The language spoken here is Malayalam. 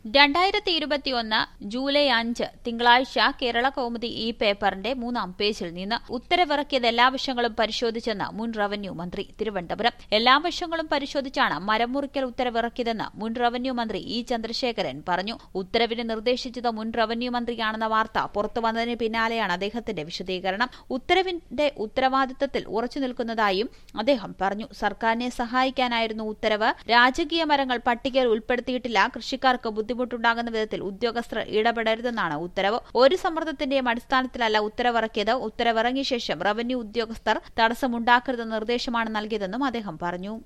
രണ്ടായിരത്തി ഇരുപത്തിയൊന്ന് ജൂലൈ അഞ്ച് തിങ്കളാഴ്ച കേരള കൗമുദി ഈ പേപ്പറിന്റെ മൂന്നാം പേജിൽ നിന്ന് ഉത്തരവിറക്കിയത് എല്ലാ വശങ്ങളും പരിശോധിച്ചെന്ന് മുൻ റവന്യൂ മന്ത്രി തിരുവനന്തപുരം എല്ലാ വശങ്ങളും പരിശോധിച്ചാണ് മരം മുറിക്കൽ ഉത്തരവിറക്കിയതെന്ന് മുൻ റവന്യൂ മന്ത്രി ഇ ചന്ദ്രശേഖരൻ പറഞ്ഞു ഉത്തരവിന് നിർദ്ദേശിച്ചത് മുൻ റവന്യൂ മന്ത്രിയാണെന്ന വാർത്ത പുറത്തുവന്നതിന് പിന്നാലെയാണ് അദ്ദേഹത്തിന്റെ വിശദീകരണം ഉത്തരവിന്റെ ഉത്തരവാദിത്തത്തിൽ ഉറച്ചു നിൽക്കുന്നതായും അദ്ദേഹം പറഞ്ഞു സർക്കാരിനെ സഹായിക്കാനായിരുന്നു ഉത്തരവ് രാജകീയ മരങ്ങൾ പട്ടികയിൽ ഉൾപ്പെടുത്തിയിട്ടില്ല കൃഷിക്കാർക്ക് ബുദ്ധിമുട്ടുണ്ടാകുന്ന വിധത്തിൽ ഉദ്യോഗസ്ഥർ ഇടപെടരുതെന്നാണ് ഉത്തരവ് ഒരു സമ്മർദ്ദത്തിന്റെയും അടിസ്ഥാനത്തിലല്ല ഉത്തരവിറക്കിയത് ഉത്തരവിറങ്ങിയ ശേഷം റവന്യൂ ഉദ്യോഗസ്ഥർ തടസ്സമുണ്ടാക്കരുതെന്ന നിർദ്ദേശമാണ് നൽകിയതെന്നും അദ്ദേഹം പറഞ്ഞു